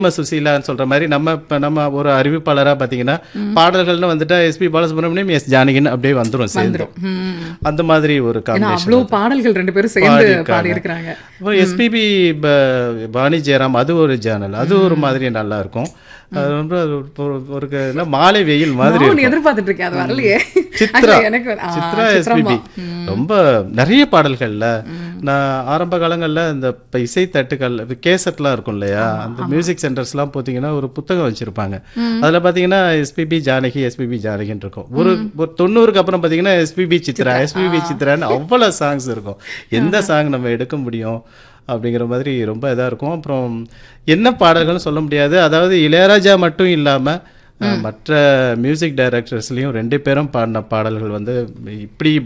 நம்ம சுசீலான்னு சொல்ற மாதிரி நம்ம இப்ப நம்ம ஒரு அறிவிப்பாளரா பாத்தீங்கன்னா பாடல்கள்னு வந்துட்டா எஸ்பி பாலசுப்ரமணியம் எஸ் ஜானகின்னு அப்படியே வந்துரும் சேர்ந்து ம். அந்த மாதிரி ஒரு ஏன்னா காம்பினேஷன் அவ்வளவு பாடல்கள் ரெண்டு பேரும் சேர்ந்து பாடியிருக்காங்க. பாடி இருக்கிறாங்க அப்புறம் எஸ்பிபி பாணி ஜெயராம் அது ஒரு சேனல் அது ஒரு மாதிரி நல்லா இருக்கும் அது ரொம்ப ஒரு ஒரு க- என்ன மாலை வெயில் மாதிரி நான் இருக்கும் எதிர்பார்த்துட்டு இருக்கேன் அது வரலையே சித்ரா Actually எனக்கு ஆ, சித்ரா சித்ராம்மா. எஸ்பிபி ரொம்ப நிறைய பாடல்கள்ல நான் ஆரம்ப காலங்கள்ல இந்த இப்ப இசை தட்டுகள் கேசட்லாம் இருக்கும் இல்லையா அந்த மியூசிக் சென்டர்ஸ்லாம் பார்த்தீங்கன்னா ஒரு புத்தகம் வச்சிருப்பாங்க அதுல பாத்தீங்கன்னா எஸ்பிபி ஜானகி எஸ்பிபி ஜானகின்னு இருக்கும் ஒரு ஒரு தொண்ணூறுக்கு அப்புறம் பாத்தீங்கன்னா எஸ்பிபி சித்ரா எஸ்பிபி சித்ரான்னு அவ்வளவு சாங்ஸ் இருக்கும் எந்த சாங் நம்ம எடுக்க முடியும் அப்படிங்கிற மாதிரி ரொம்ப இதா இருக்கும் அப்புறம் என்ன பாடல்கள்னு சொல்ல முடியாது அதாவது இளையராஜா மட்டும் இல்லாம அஹ், மற்ற மியூசிக் டைரக்டர்ஸ்லயும் ரெண்டு பேரும் பாடின பாடல்கள் வந்து இப்படி